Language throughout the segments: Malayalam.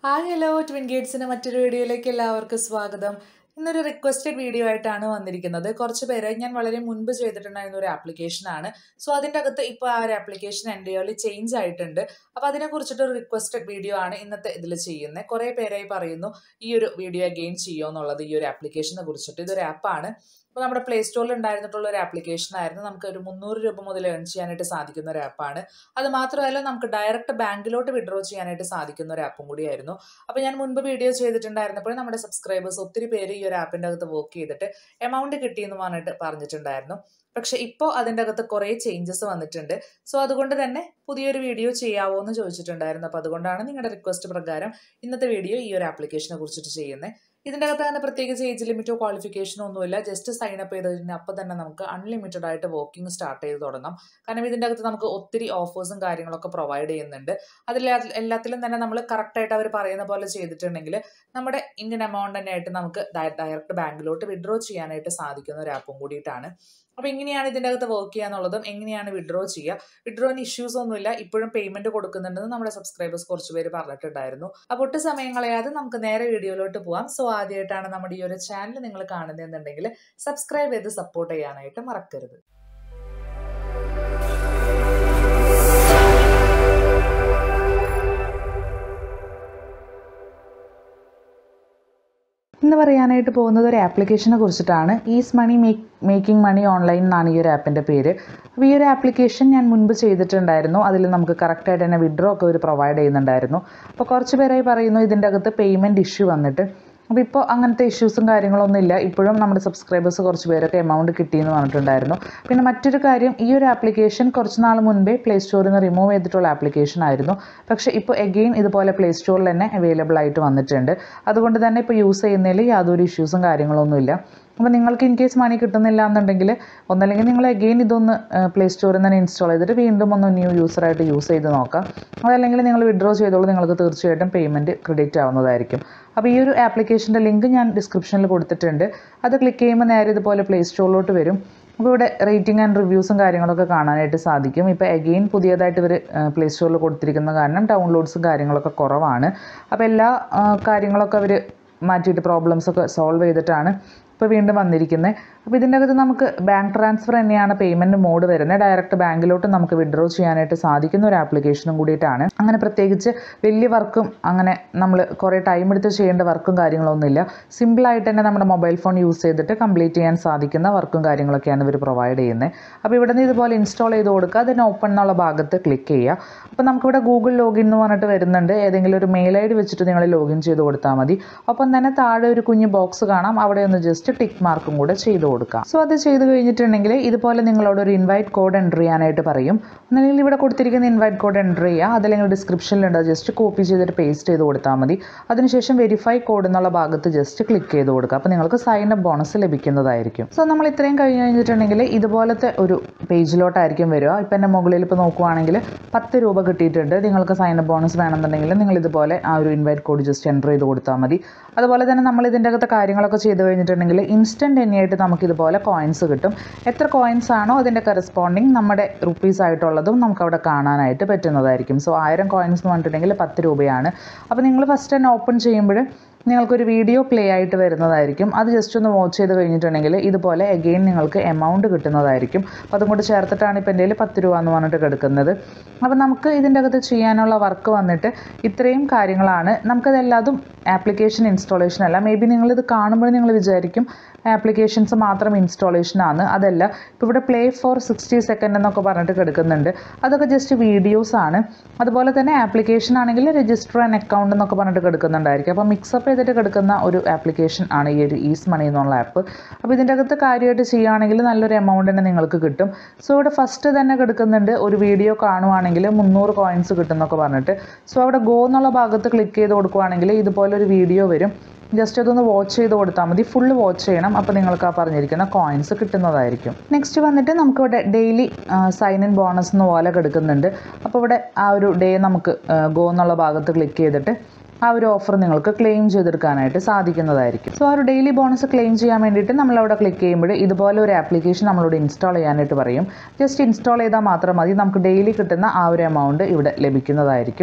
ഹായ് ഹലോ ട്വിൻ ഗേറ്റ്സിൻ്റെ മറ്റൊരു വീഡിയോയിലേക്ക് എല്ലാവർക്കും സ്വാഗതം ഇന്നൊരു റിക്വസ്റ്റഡ് വീഡിയോ ആയിട്ടാണ് വന്നിരിക്കുന്നത് കുറച്ച് പേര് ഞാൻ വളരെ മുൻപ് ചെയ്തിട്ടുണ്ടായിരുന്ന ഒരു ആപ്ലിക്കേഷനാണ് സോ അതിൻ്റെ അകത്ത് ഇപ്പോൾ ആ ഒരു ആപ്ലിക്കേഷൻ എൻ്റെ ചേഞ്ച് ആയിട്ടുണ്ട് അപ്പോൾ അതിനെക്കുറിച്ചിട്ട് ഒരു റിക്വസ്റ്റഡ് വീഡിയോ ആണ് ഇന്നത്തെ ഇതിൽ ചെയ്യുന്നത് കുറേ പേരായി പറയുന്നു ഈ ഒരു വീഡിയോ അഗെയിൻ ചെയ്യുമോ എന്നുള്ളത് ഈ ഒരു ആപ്ലിക്കേഷനെ കുറിച്ചിട്ട് ഇതൊരു ആപ്പാണ് അപ്പോൾ നമ്മുടെ പ്ലേ സ്റ്റോറിൽ ഉണ്ടായിരുന്നിട്ടുള്ള ഒരു ആപ്ലിക്കേഷൻ ആയിരുന്നു നമുക്ക് ഒരു മുന്നൂറ് രൂപ മുതൽ ഏൺ ചെയ്യാനായിട്ട് സാധിക്കുന്ന ഒരു ആപ്പാണ് അത് മാത്രമല്ല നമുക്ക് ഡയറക്റ്റ് ബാങ്കിലോട്ട് വിഡ്രോ ചെയ്യാനായിട്ട് സാധിക്കുന്ന ഒരു ആപ്പും കൂടിയായിരുന്നു അപ്പോൾ ഞാൻ മുൻപ് വീഡിയോ ചെയ്തിട്ടുണ്ടായിരുന്നപ്പോൾ നമ്മുടെ സബ്സ്ക്രൈബേഴ്സ് ഒത്തിരി പേര് ഈ ഒരു ആപ്പിൻ്റെ അകത്ത് വർക്ക് ചെയ്തിട്ട് എമൗണ്ട് കിട്ടിയെന്ന് പറഞ്ഞിട്ട് പറഞ്ഞിട്ടുണ്ടായിരുന്നു പക്ഷേ ഇപ്പോൾ അതിൻ്റെ അകത്ത് കുറേ ചേഞ്ചസ് വന്നിട്ടുണ്ട് സോ അതുകൊണ്ട് തന്നെ പുതിയൊരു വീഡിയോ ചെയ്യാവോ എന്ന് ചോദിച്ചിട്ടുണ്ടായിരുന്നു അപ്പോൾ അതുകൊണ്ടാണ് നിങ്ങളുടെ റിക്വസ്റ്റ് പ്രകാരം ഇന്നത്തെ വീഡിയോ ഈ ഒരു ആപ്ലിക്കേഷനെ കുറിച്ചിട്ട് ചെയ്യുന്നത് ഇതിൻ്റെ അകത്ത് തന്നെ പ്രത്യേകിച്ച് ഏജ് ലിമിറ്റോ ക്വാളിഫിക്കേഷനോ ഒന്നുമില്ല ജസ്റ്റ് സൈൻ അപ്പ് ചെയ്തതിന് അപ്പം തന്നെ നമുക്ക് അൺലിമിറ്റഡ് ആയിട്ട് വർക്കിംഗ് സ്റ്റാർട്ട് ചെയ്ത് തുടങ്ങാം കാരണം ഇതിൻ്റെ അകത്ത് നമുക്ക് ഒത്തിരി ഓഫേഴ്സും കാര്യങ്ങളൊക്കെ പ്രൊവൈഡ് ചെയ്യുന്നുണ്ട് അതിൽ എല്ലാത്തിലും തന്നെ നമ്മൾ കറക്റ്റായിട്ട് അവർ പറയുന്ന പോലെ ചെയ്തിട്ടുണ്ടെങ്കിൽ നമ്മുടെ ഇന്ത്യൻ എമൗണ്ട് തന്നെ ആയിട്ട് നമുക്ക് ഡയറക്റ്റ് ബാങ്കിലോട്ട് വിഡ്രോ ചെയ്യാനായിട്ട് സാധിക്കുന്ന ഒരു ആപ്പും കൂടിയിട്ടാണ് അപ്പോൾ എങ്ങനെയാണ് ഇതിൻ്റെ അകത്ത് വർക്ക് ചെയ്യുക എന്നുള്ളതും എങ്ങനെയാണ് വിഡ്രോ ചെയ്യുക വിഡ്രോന് ഇഷ്യൂസ് ഒന്നുമില്ല ഇപ്പോഴും പേയ്മെൻറ്റ് കൊടുക്കുന്നുണ്ടെന്ന് നമ്മുടെ സബ്സ്ക്രൈബേഴ്സ് കുറച്ച് പേര് പറഞ്ഞിട്ടുണ്ടായിരുന്നു അപ്പോൾ ഒട്ടും സമയം കളയാതെ നമുക്ക് നേരെ വീഡിയോയിലോട്ട് പോവാം സോ ആദ്യമായിട്ടാണ് നമ്മുടെ ഈ ഒരു ചാനൽ നിങ്ങൾ കാണുന്നതെന്നുണ്ടെങ്കിൽ സബ്സ്ക്രൈബ് ചെയ്ത് സപ്പോർട്ട് ചെയ്യാനായിട്ട് മറക്കരുത് ഇന്ന് പറയാനായിട്ട് പോകുന്നത് ഒരു ആപ്ലിക്കേഷനെ കുറിച്ചിട്ടാണ് is money make making money online എന്നാണ് ഈ ഒരു ആപ്പിൻ്റെ പേര് അപ്പോൾ ഈ ഒരു ആപ്ലിക്കേഷൻ ഞാൻ മുൻപ് ചെയ്തിട്ടുണ്ടായിരുന്നു അതിൽ നമുക്ക് കറക്റ്റായിട്ട് തന്നെ വിഡ്രോ ഒക്കെ അവർ പ്രൊവൈഡ് ചെയ്യുന്നുണ്ടായിരുന്നു അപ്പോൾ കുറച്ച് പേരായി പറയുന്നു ഇതിൻ്റെ അകത്ത് പേയ്മെൻറ്റ് ഇഷ്യൂ വന്നിട്ട് അപ്പോൾ ഇപ്പോൾ അങ്ങനത്തെ ഇഷ്യൂസും കാര്യങ്ങളൊന്നും ഇല്ല ഇപ്പോഴും നമ്മുടെ സബ്സ്ക്രൈബേഴ്സ് കുറച്ച് പേരൊക്കെ എമൗണ്ട് കിട്ടിയെന്ന് പറഞ്ഞിട്ടുണ്ടായിരുന്നു പിന്നെ മറ്റൊരു കാര്യം ഈ ഒരു ആപ്ലിക്കേഷൻ കുറച്ച് നാൾ മുൻപേ പ്ലേ സ്റ്റോറിൽ നിന്ന് റിമൂവ് ചെയ്തിട്ടുള്ള ആപ്ലിക്കേഷൻ ആയിരുന്നു പക്ഷേ ഇപ്പോൾ എഗെയിൻ ഇതുപോലെ പ്ലേ സ്റ്റോറിൽ തന്നെ അവൈലബിൾ ആയിട്ട് വന്നിട്ടുണ്ട് അതുകൊണ്ട് തന്നെ ഇപ്പോൾ യൂസ് ചെയ്യുന്നതിൽ യാതൊരു ഇഷ്യൂസും കാര്യങ്ങളൊന്നുമില്ല അപ്പോൾ നിങ്ങൾക്ക് ഇൻ കേസ് മണി കിട്ടുന്നില്ല എന്നുണ്ടെങ്കിൽ ഒന്നല്ലെങ്കിൽ നിങ്ങൾ എഗെയിൻ ഇതൊന്ന് പ്ലേ സ്റ്റോറിൽ തന്നെ ഇൻസ്റ്റാൾ ചെയ്തിട്ട് വീണ്ടും ഒന്ന് ന്യൂ യൂസറായിട്ട് യൂസ് ചെയ്ത് നോക്കാം അതല്ലെങ്കിൽ നിങ്ങൾ വിഡ്രോ ചെയ്തോളൂ നിങ്ങൾക്ക് തീർച്ചയായിട്ടും പേയ്മെൻറ്റ് ക്രെഡിറ്റ് ആവുന്നതായിരിക്കും അപ്പോൾ ഈ ഒരു ആപ്ലിക്കേഷൻ്റെ ലിങ്ക് ഞാൻ ഡിസ്ക്രിപ്ഷനിൽ കൊടുത്തിട്ടുണ്ട് അത് ക്ലിക്ക് ചെയ്യുമ്പോൾ നേരെ ഇതുപോലെ പ്ലേ സ്റ്റോറിലോട്ട് വരും അപ്പോൾ ഇവിടെ റേറ്റിംഗ് ആൻഡ് റിവ്യൂസും കാര്യങ്ങളൊക്കെ കാണാനായിട്ട് സാധിക്കും ഇപ്പോൾ അഗെയിൻ പുതിയതായിട്ട് ഇവർ പ്ലേ സ്റ്റോറിൽ കൊടുത്തിരിക്കുന്ന കാരണം ഡൗൺലോഡ്സും കാര്യങ്ങളൊക്കെ കുറവാണ് അപ്പോൾ എല്ലാ കാര്യങ്ങളൊക്കെ അവർ മാറ്റിയിട്ട് പ്രോബ്ലംസൊക്കെ സോൾവ് ചെയ്തിട്ടാണ് ഇപ്പോൾ വീണ്ടും വന്നിരിക്കുന്നത് അപ്പോൾ ഇതിൻ്റെ അകത്ത് നമുക്ക് ബാങ്ക് ട്രാൻസ്ഫർ തന്നെയാണ് പേയ്മെൻറ്റ് മോഡ് വരുന്നത് ഡയറക്റ്റ് ബാങ്കിലോട്ട് നമുക്ക് വിഡ്രോ ചെയ്യാനായിട്ട് സാധിക്കുന്ന ഒരു ആപ്ലിക്കേഷനും കൂടിയിട്ടാണ് അങ്ങനെ പ്രത്യേകിച്ച് വലിയ വർക്കും അങ്ങനെ നമ്മൾ കുറേ ടൈം എടുത്ത് ചെയ്യേണ്ട വർക്കും കാര്യങ്ങളൊന്നുമില്ല സിമ്പിളായിട്ട് തന്നെ നമ്മുടെ മൊബൈൽ ഫോൺ യൂസ് ചെയ്തിട്ട് കംപ്ലീറ്റ് ചെയ്യാൻ സാധിക്കുന്ന വർക്കും കാര്യങ്ങളൊക്കെയാണ് ഇവർ പ്രൊവൈഡ് ചെയ്യുന്നത് അപ്പോൾ ഇവിടെ നിന്ന് ഇതുപോലെ ഇൻസ്റ്റാൾ ചെയ്ത് കൊടുക്കുക അതിന് ഓപ്പൺ എന്നുള്ള ഭാഗത്ത് ക്ലിക്ക് ചെയ്യുക അപ്പോൾ നമുക്കിവിടെ ഗൂഗിൾ ലോഗിൻ എന്ന് പറഞ്ഞിട്ട് വരുന്നുണ്ട് ഏതെങ്കിലും ഒരു മെയിൽ ഐ ഡി വെച്ചിട്ട് നിങ്ങൾ ലോഗിൻ ചെയ്ത് കൊടുത്താൽ മതി ഒപ്പം തന്നെ താഴെ ഒരു കുഞ്ഞ് ബോക്സ് കാണാം അവിടെ ഒന്ന് ജസ്റ്റ് ടിക്ക് മാർക്കും കൂടെ ചെയ്ത് കൊടുക്കാം സോ അത് ചെയ്ത് കഴിഞ്ഞിട്ടുണ്ടെങ്കിൽ ഇതുപോലെ നിങ്ങളോട് ഒരു ഇൻവൈറ്റ് കോഡ് എൻ്റർ ചെയ്യാനായിട്ട് പറയും ഒന്നുകിൽ ഇവിടെ കൊടുത്തിരിക്കുന്ന ഇൻവൈറ്റ് കോഡ് എൻ്റർ ചെയ്യുക അതല്ലെങ്കിൽ ഡിസ്ക്രിപ്ഷനിലുണ്ട് ജസ്റ്റ് കോപ്പി ചെയ്തിട്ട് പേസ്റ്റ് ചെയ്ത് കൊടുത്താൽ മതി അതിനുശേഷം വെരിഫൈ കോഡ് എന്നുള്ള ഭാഗത്ത് ജസ്റ്റ് ക്ലിക്ക് ചെയ്ത് കൊടുക്കുക അപ്പോൾ നിങ്ങൾക്ക് സൈൻ അപ്പ് ബോണസ് ലഭിക്കുന്നതായിരിക്കും സോ നമ്മൾ ഇത്രയും കഴിഞ്ഞ് കഴിഞ്ഞിട്ടുണ്ടെങ്കിൽ ഇതുപോലത്തെ ഒരു പേജിലോട്ടായിരിക്കും വരിക ഇപ്പം എൻ്റെ മുകളിൽ ഇപ്പോൾ നോക്കുവാണെങ്കിൽ പത്ത് രൂപ കിട്ടിയിട്ടുണ്ട് നിങ്ങൾക്ക് സൈൻ അപ്പ് ബോണസ് വേണമെന്നുണ്ടെങ്കിൽ നിങ്ങൾ ഇതുപോലെ ആ ഒരു ഇൻവൈറ്റ് കോഡ് ജസ്റ്റ് എൻ്റർ ചെയ്ത് കൊടുത്താൽ മതി അതുപോലെ തന്നെ നമ്മൾ ഇതിൻ്റെ അകത്ത് കാര്യങ്ങളൊക്കെ ചെയ്ത് കഴിഞ്ഞിട്ടുണ്ടെങ്കിൽ ഇൻസ്റ്റൻറ്റ് തന്നെയായിട്ട് നമുക്ക് ഇതുപോലെ കോയിൻസ് കിട്ടും എത്ര കോയിൻസ് ആണോ അതിൻ്റെ കറസ്പോണ്ടിങ് നമ്മുടെ റുപ്പീസ് ആയിട്ടുള്ളതും നമുക്ക് അവിടെ കാണാനായിട്ട് പറ്റുന്നതായിരിക്കും സോ ആയിരം കോയിൻസ് എന്ന് പറഞ്ഞിട്ടുണ്ടെങ്കിൽ പത്ത് രൂപയാണ് അപ്പോൾ നിങ്ങൾ ഫസ്റ്റ് തന്നെ ഓപ്പൺ ചെയ്യുമ്പോൾ നിങ്ങൾക്കൊരു വീഡിയോ പ്ലേ ആയിട്ട് വരുന്നതായിരിക്കും അത് ജസ്റ്റ് ഒന്ന് വാച്ച് ചെയ്ത് കഴിഞ്ഞിട്ടുണ്ടെങ്കിൽ ഇതുപോലെ എഗെയിൻ നിങ്ങൾക്ക് എമൗണ്ട് കിട്ടുന്നതായിരിക്കും അപ്പോൾ അതും കൂടെ ചേർത്തിട്ടാണ് ഇപ്പോൾ എൻ്റെ പത്ത് രൂപ എന്ന് പറഞ്ഞിട്ട് കിടക്കുന്നത് അപ്പോൾ നമുക്ക് ഇതിൻ്റെ അകത്ത് ചെയ്യാനുള്ള വർക്ക് വന്നിട്ട് ഇത്രയും കാര്യങ്ങളാണ് നമുക്കതെല്ലാതും ആപ്ലിക്കേഷൻ ഇൻസ്റ്റാളേഷൻ അല്ല മേ ബി നിങ്ങളിത് കാണുമ്പോൾ നിങ്ങൾ വിചാരിക്കും ആപ്ലിക്കേഷൻസ് മാത്രം ഇൻസ്റ്റാളേഷൻ ആണ് അതല്ല ഇപ്പോൾ ഇവിടെ പ്ലേ ഫോർ സിക്സ്റ്റി സെക്കൻഡ് എന്നൊക്കെ പറഞ്ഞിട്ട് കിടക്കുന്നുണ്ട് അതൊക്കെ ജസ്റ്റ് വീഡിയോസ് ആണ് അതുപോലെ തന്നെ ആപ്ലിക്കേഷൻ ആണെങ്കിൽ രജിസ്റ്റർ ആൻഡ് അക്കൗണ്ട് എന്നൊക്കെ പറഞ്ഞിട്ട് കിടക്കുന്നുണ്ടായിരിക്കും അപ്പോൾ മിക്സപ്പ് ചെയ്തിട്ട് കിടക്കുന്ന ഒരു ആപ്ലിക്കേഷൻ ആണ് ഈ ഒരു ഈസ് മണി എന്നുള്ള ആപ്പ് അപ്പോൾ ഇതിൻ്റെ അകത്ത് കാര്യമായിട്ട് ചെയ്യുകയാണെങ്കിൽ നല്ലൊരു എമൗണ്ട് തന്നെ നിങ്ങൾക്ക് കിട്ടും സോ ഇവിടെ ഫസ്റ്റ് തന്നെ കിടക്കുന്നുണ്ട് ഒരു വീഡിയോ കാണുവാണെങ്കിൽ മുന്നൂറ് കോയിൻസ് കിട്ടും എന്നൊക്കെ പറഞ്ഞിട്ട് സോ അവിടെ ഗോ എന്നുള്ള ഭാഗത്ത് ക്ലിക്ക് ചെയ്ത് കൊടുക്കുവാണെങ്കിൽ ഇതുപോലെ ഒരു വീഡിയോ വരും ജസ്റ്റ് അതൊന്ന് വാച്ച് ചെയ്ത് കൊടുത്താൽ മതി ഫുള്ള് വാച്ച് ചെയ്യണം അപ്പോൾ നിങ്ങൾക്ക് ആ പറഞ്ഞിരിക്കുന്ന കോയിൻസ് കിട്ടുന്നതായിരിക്കും നെക്സ്റ്റ് വന്നിട്ട് നമുക്കിവിടെ ഡെയിലി സൈൻ ഇൻ ബോണസ് എന്ന് പോലെ കിടക്കുന്നുണ്ട് അപ്പോൾ ഇവിടെ ആ ഒരു ഡേ നമുക്ക് ഗോ എന്നുള്ള ഭാഗത്ത് ക്ലിക്ക് ചെയ്തിട്ട് ആ ഒരു ഓഫർ നിങ്ങൾക്ക് ക്ലെയിം ചെയ്തെടുക്കാനായിട്ട് സാധിക്കുന്നതായിരിക്കും സോ ആ ഒരു ഡെയിലി ബോണസ് ക്ലെയിം ചെയ്യാൻ വേണ്ടിയിട്ട് നമ്മളവിടെ ക്ലിക്ക് ചെയ്യുമ്പോൾ ഇതുപോലെ ഒരു ആപ്ലിക്കേഷൻ നമ്മളോട് ഇൻസ്റ്റാൾ ചെയ്യാനായിട്ട് പറയും ജസ്റ്റ് ഇൻസ്റ്റാൾ ചെയ്താൽ മാത്രം മതി നമുക്ക് ഡെയിലി കിട്ടുന്ന ആ ഒരു എമൗണ്ട് ഇവിടെ ലഭിക്കുന്നതായിരിക്കും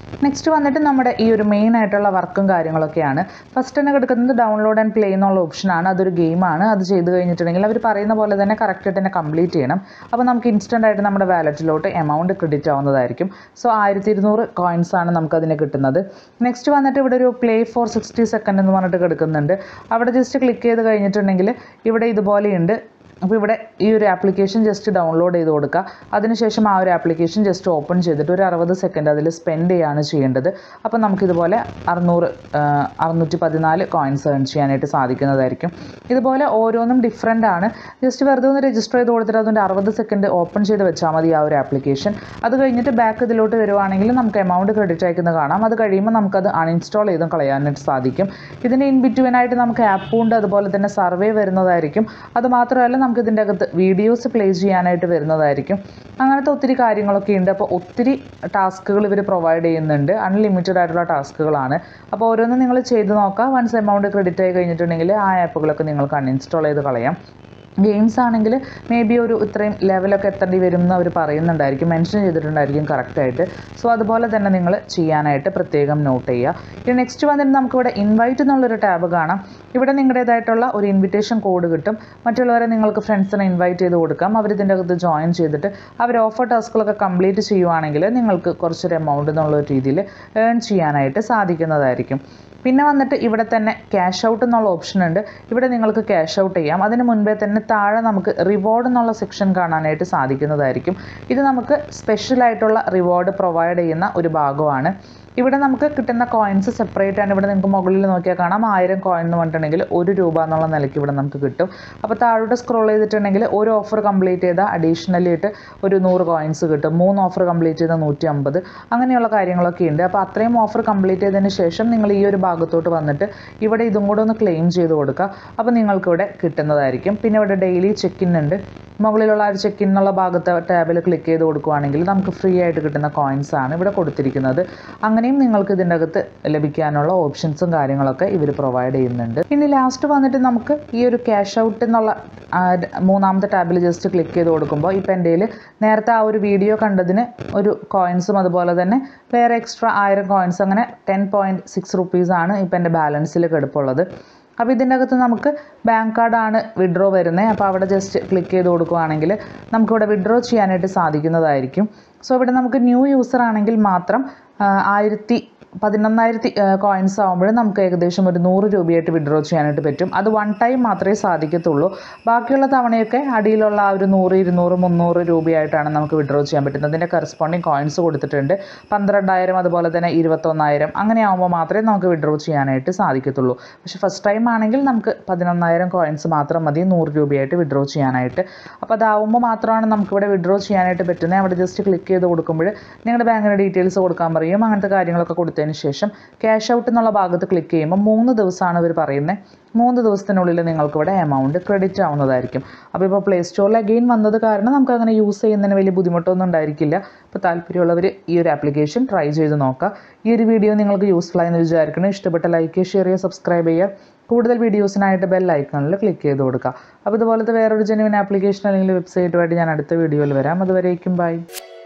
നെക്സ്റ്റ് വന്നിട്ട് നമ്മുടെ ഈ ഒരു മെയിൻ ആയിട്ടുള്ള വർക്കും കാര്യങ്ങളൊക്കെയാണ് ഫസ്റ്റ് തന്നെ കിടക്കുന്നത് ഡൗൺലോഡ് ആൻഡ് പ്ലേ എന്നുള്ള ഓപ്ഷനാണ് അതൊരു ഗെയിമാണ് അത് ചെയ്ത് കഴിഞ്ഞിട്ടുണ്ടെങ്കിൽ അവർ പറയുന്ന പോലെ തന്നെ കറക്റ്റായിട്ട് തന്നെ കംപ്ലീറ്റ് ചെയ്യണം അപ്പോൾ നമുക്ക് ഇൻസ്റ്റൻ്റ് ആയിട്ട് നമ്മുടെ വാലറ്റിലോട്ട് എമൗണ്ട് ക്രെഡിറ്റ് ആവുന്നതായിരിക്കും സോ ആയിരത്തി ഇരുന്നൂറ് കോയിൻസ് ആണ് നമുക്കതിന് കിട്ടുന്നത് നെക്സ്റ്റ് വന്നിട്ട് ഇവിടെ ഒരു പ്ലേ ഫോർ സിക്സ്റ്റി സെക്കൻഡ് എന്ന് പറഞ്ഞിട്ട് കിടക്കുന്നുണ്ട് അവിടെ ജസ്റ്റ് ക്ലിക്ക് ചെയ്ത് കഴിഞ്ഞിട്ടുണ്ടെങ്കിൽ ഇവിടെ ഇതുപോലെയുണ്ട് അപ്പോൾ ഇവിടെ ഈ ഒരു ആപ്ലിക്കേഷൻ ജസ്റ്റ് ഡൗൺലോഡ് ചെയ്ത് കൊടുക്കുക അതിനുശേഷം ആ ഒരു ആപ്ലിക്കേഷൻ ജസ്റ്റ് ഓപ്പൺ ചെയ്തിട്ട് ഒരു അറുപത് സെക്കൻഡ് അതിൽ സ്പെൻഡ് ചെയ്യുകയാണ് ചെയ്യേണ്ടത് അപ്പോൾ നമുക്കിതുപോലെ അറുന്നൂറ് അറുന്നൂറ്റി പതിനാല് കോയിൻസ് ഏൺ ചെയ്യാനായിട്ട് സാധിക്കുന്നതായിരിക്കും ഇതുപോലെ ഓരോന്നും ഡിഫറെൻ്റ് ആണ് ജസ്റ്റ് വെറുതെ ഒന്ന് രജിസ്റ്റർ ചെയ്ത് കൊടുത്തിട്ട് അതിൻ്റെ അറുപത് സെക്കൻഡ് ഓപ്പൺ ചെയ്ത് വെച്ചാൽ മതി ആ ഒരു ആപ്ലിക്കേഷൻ അത് കഴിഞ്ഞിട്ട് ബാക്ക് ഇതിലോട്ട് വരുവാണെങ്കിൽ നമുക്ക് എമൗണ്ട് ക്രെഡിറ്റ് അയക്കുന്നത് കാണാം അത് കഴിയുമ്പോൾ നമുക്കത് അൺഇൻസ്റ്റാൾ ചെയ്തും കളയാനായിട്ട് സാധിക്കും ഇതിന് ഇൻ ബിറ്റ്വീൻ ആയിട്ട് നമുക്ക് ആപ്പ് ഉണ്ട് അതുപോലെ തന്നെ സർവേ വരുന്നതായിരിക്കും അത് മാത്രമല്ല നമുക്ക് ഇതിൻ്റെ അകത്ത് വീഡിയോസ് പ്ലേ ചെയ്യാനായിട്ട് വരുന്നതായിരിക്കും അങ്ങനത്തെ ഒത്തിരി കാര്യങ്ങളൊക്കെ ഉണ്ട് അപ്പോൾ ഒത്തിരി ടാസ്കുകൾ ഇവർ പ്രൊവൈഡ് ചെയ്യുന്നുണ്ട് അൺലിമിറ്റഡ് ആയിട്ടുള്ള ടാസ്കുകളാണ് അപ്പോൾ ഓരോന്നും നിങ്ങൾ ചെയ്ത് നോക്കുക വൺസ് എമൗണ്ട് ക്രെഡിറ്റ് ആയി കഴിഞ്ഞിട്ടുണ്ടെങ്കിൽ ആ ആപ്പുകളൊക്കെ നിങ്ങൾക്ക് അൺഇൻസ്റ്റാൾ ചെയ്ത് കളയാം ഗെയിംസ് ആണെങ്കിൽ മേ ബി ഒരു ഇത്രയും ലെവലൊക്കെ എത്തേണ്ടി വരും എന്ന് അവർ പറയുന്നുണ്ടായിരിക്കും മെൻഷൻ ചെയ്തിട്ടുണ്ടായിരിക്കും കറക്റ്റായിട്ട് സോ അതുപോലെ തന്നെ നിങ്ങൾ ചെയ്യാനായിട്ട് പ്രത്യേകം നോട്ട് ചെയ്യുക ഇനി നെക്സ്റ്റ് വന്നിട്ട് നമുക്കിവിടെ ഇൻവൈറ്റ് എന്നുള്ളൊരു ടാബ് കാണാം ഇവിടെ നിങ്ങളുടേതായിട്ടുള്ള ഒരു ഇൻവിറ്റേഷൻ കോഡ് കിട്ടും മറ്റുള്ളവരെ നിങ്ങൾക്ക് ഫ്രണ്ട്സിനെ ഇൻവൈറ്റ് ചെയ്ത് കൊടുക്കാം അവർ ഇതിൻ്റെ അകത്ത് ജോയിൻ ചെയ്തിട്ട് അവർ ഓഫർ ടാസ്കുകളൊക്കെ കംപ്ലീറ്റ് ചെയ്യുവാണെങ്കിൽ നിങ്ങൾക്ക് കുറച്ചൊരു എമൗണ്ട് എന്നുള്ള രീതിയിൽ ഏൺ ചെയ്യാനായിട്ട് സാധിക്കുന്നതായിരിക്കും പിന്നെ വന്നിട്ട് ഇവിടെ തന്നെ ക്യാഷ് ഔട്ട് എന്നുള്ള ഓപ്ഷൻ ഉണ്ട് ഇവിടെ നിങ്ങൾക്ക് ക്യാഷ് ഔട്ട് ചെയ്യാം അതിന് മുൻപേ തന്നെ താഴെ നമുക്ക് റിവാർഡ് എന്നുള്ള സെക്ഷൻ കാണാനായിട്ട് സാധിക്കുന്നതായിരിക്കും ഇത് നമുക്ക് സ്പെഷ്യലായിട്ടുള്ള റിവാർഡ് പ്രൊവൈഡ് ചെയ്യുന്ന ഒരു ഭാഗമാണ് ഇവിടെ നമുക്ക് കിട്ടുന്ന കോയിൻസ് സെപ്പറേറ്റ് ആണ് ഇവിടെ നിങ്ങൾക്ക് മുകളിൽ നോക്കിയാൽ കാണാം ആയിരം കോയിൻ എന്ന് പറഞ്ഞിട്ടുണ്ടെങ്കിൽ ഒരു രൂപ എന്നുള്ള നിലയ്ക്ക് ഇവിടെ നമുക്ക് കിട്ടും അപ്പോൾ താഴോട്ട് സ്ക്രോൾ ചെയ്തിട്ടുണ്ടെങ്കിൽ ഒരു ഓഫർ കംപ്ലീറ്റ് ചെയ്താൽ അഡീഷണലി ആയിട്ട് ഒരു നൂറ് കോയിൻസ് കിട്ടും മൂന്ന് ഓഫർ കംപ്ലീറ്റ് ചെയ്താൽ നൂറ്റി അമ്പത് അങ്ങനെയുള്ള കാര്യങ്ങളൊക്കെ ഉണ്ട് അപ്പോൾ അത്രയും ഓഫർ കംപ്ലീറ്റ് ചെയ്തതിന് ശേഷം നിങ്ങൾ ഈ ഒരു ഭാഗത്തോട്ട് വന്നിട്ട് ഇവിടെ ഇതും കൂടെ ഒന്ന് ക്ലെയിം ചെയ്ത് കൊടുക്കുക അപ്പോൾ നിങ്ങൾക്ക് ഇവിടെ കിട്ടുന്നതായിരിക്കും പിന്നെ ഇവിടെ ഡെയിലി ചെക്ക് ഇൻ ഉണ്ട് മുകളിലുള്ള ആ ഒരു ചെക്ക് ഇൻ എന്നുള്ള ഭാഗത്ത് ടാബിൽ ക്ലിക്ക് ചെയ്ത് കൊടുക്കുകയാണെങ്കിൽ നമുക്ക് ഫ്രീ ആയിട്ട് കിട്ടുന്ന കോയിൻസ് ആണ് ഇവിടെ കൊടുത്തിരിക്കുന്നത് അങ്ങനെയും നിങ്ങൾക്ക് ഇതിൻ്റെ അകത്ത് ലഭിക്കാനുള്ള ഓപ്ഷൻസും കാര്യങ്ങളൊക്കെ ഇവർ പ്രൊവൈഡ് ചെയ്യുന്നുണ്ട് ഇനി ലാസ്റ്റ് വന്നിട്ട് നമുക്ക് ഈ ഒരു ക്യാഷ് ഔട്ട് എന്നുള്ള ആ, മൂന്നാമത്തെ ടാബിൽ ജസ്റ്റ് ക്ലിക്ക് ചെയ്ത് കൊടുക്കുമ്പോൾ ഇപ്പം എൻ്റെ കയ്യിൽ നേരത്തെ ആ ഒരു വീഡിയോ കണ്ടതിന് ഒരു കോയിൻസും അതുപോലെ തന്നെ വേറെ എക്സ്ട്രാ ആയിരം കോയിൻസ് അങ്ങനെ ടെൻ പോയിൻറ്റ് സിക്സ് റുപ്പീസാണ് ഇപ്പം എൻ്റെ ബാലൻസിൽ കിടപ്പുള്ളത് അപ്പോൾ ഇതിൻ്റെ അകത്ത് നമുക്ക് ബാങ്ക് കാർഡാണ് വിഡ്രോ വരുന്നത് അപ്പോൾ അവിടെ ജസ്റ്റ് ക്ലിക്ക് ചെയ്ത് കൊടുക്കുകയാണെങ്കിൽ നമുക്കിവിടെ വിഡ്രോ ചെയ്യാനായിട്ട് സാധിക്കുന്നതായിരിക്കും സോ ഇവിടെ നമുക്ക് ന്യൂ യൂസർ ആണെങ്കിൽ മാത്രം ആ, ആയിരത്തി പതിനൊന്നായിരത്തി കോയിൻസ് ആകുമ്പോൾ നമുക്ക് ഏകദേശം ഒരു നൂറ് രൂപയായിട്ട് വിഡ്രോ ചെയ്യാനായിട്ട് പറ്റും അത് വൺ ടൈം മാത്രമേ സാധിക്കത്തുള്ളൂ ബാക്കിയുള്ള തവണയൊക്കെ അടിയിലുള്ള ആ ഒരു നൂറ് ഇരുന്നൂറ് മുന്നൂറ് രൂപയായിട്ടാണ് നമുക്ക് വിഡ്രോ ചെയ്യാൻ പറ്റുന്നത് അതിൻ്റെ കറസ്പോണ്ടിങ് കോയിൻസ് കൊടുത്തിട്ടുണ്ട് പന്ത്രണ്ടായിരം അതുപോലെ തന്നെ ഇരുപത്തൊന്നായിരം അങ്ങനെ ആകുമ്പോൾ മാത്രമേ നമുക്ക് വിഡ്രോ ചെയ്യാനായിട്ട് സാധിക്കത്തുള്ളൂ പക്ഷേ ഫസ്റ്റ് ടൈം ആണെങ്കിൽ നമുക്ക് പതിനൊന്നായിരം കോയിൻസ് മാത്രം മതി നൂറ് രൂപയായിട്ട് വിഡ്രോ ചെയ്യാനായിട്ട് അപ്പോൾ അതാവുമ്പോൾ മാത്രമാണ് നമുക്കിവിടെ വിഡ്രോ ചെയ്യാനായിട്ട് പറ്റുന്നത് അവിടെ ജസ്റ്റ് ക്ലിക്ക് ചെയ്ത് കൊടുക്കുമ്പോൾ നിങ്ങളുടെ ബാങ്കിൻ്റെ ഡീറ്റെയിൽസ് കൊടുക്കാൻ പറയും അങ്ങനത്തെ കാര്യങ്ങളൊക്കെ കൊടുത്തതിന് ശേഷം ക്യാഷ് ഔട്ട് എന്നുള്ള ഭാഗത്ത് ക്ലിക്ക് ചെയ്യുമ്പോൾ മൂന്ന് ദിവസമാണ് ഇവർ പറയുന്നത് മൂന്ന് ദിവസത്തിനുള്ളിൽ നിങ്ങൾക്കിവിടെ എമൗണ്ട് ക്രെഡിറ്റ് ആവുന്നതായിരിക്കും അപ്പോൾ ഇപ്പോൾ പ്ലേ സ്റ്റോറിൽ അഗെയിൻ വന്നത് കാരണം നമുക്ക് അങ്ങനെ യൂസ് ചെയ്യുന്നതിന് വലിയ ബുദ്ധിമുട്ടൊന്നും ഉണ്ടായിരിക്കില്ല അപ്പോൾ താല്പര്യമുള്ളവർ ഈ ഒരു ആപ്ലിക്കേഷൻ ട്രൈ ചെയ്ത് നോക്കുക ഈ ഒരു വീഡിയോ നിങ്ങൾക്ക് യൂസ്ഫുൾ ആയെന്ന് വിചാരിക്കണം ഇഷ്ടപ്പെട്ട ലൈക്ക് ഷെയർ ചെയ്യുക സബ്സ്ക്രൈബ് ചെയ്യുക കൂടുതൽ വീഡിയോസിനായിട്ട് ബെൽ ഐക്കണിൽ ക്ലിക്ക് ചെയ്ത് കൊടുക്കുക അപ്പോൾ ഇതുപോലത്തെ വേറൊരു ജെനുവിൻ ആപ്ലിക്കേഷൻ അല്ലെങ്കിൽ വെബ്സൈറ്റുമായിട്ട് ഞാൻ അടുത്ത വീഡിയോയിൽ വരാം അതുവരേക്കും ബൈ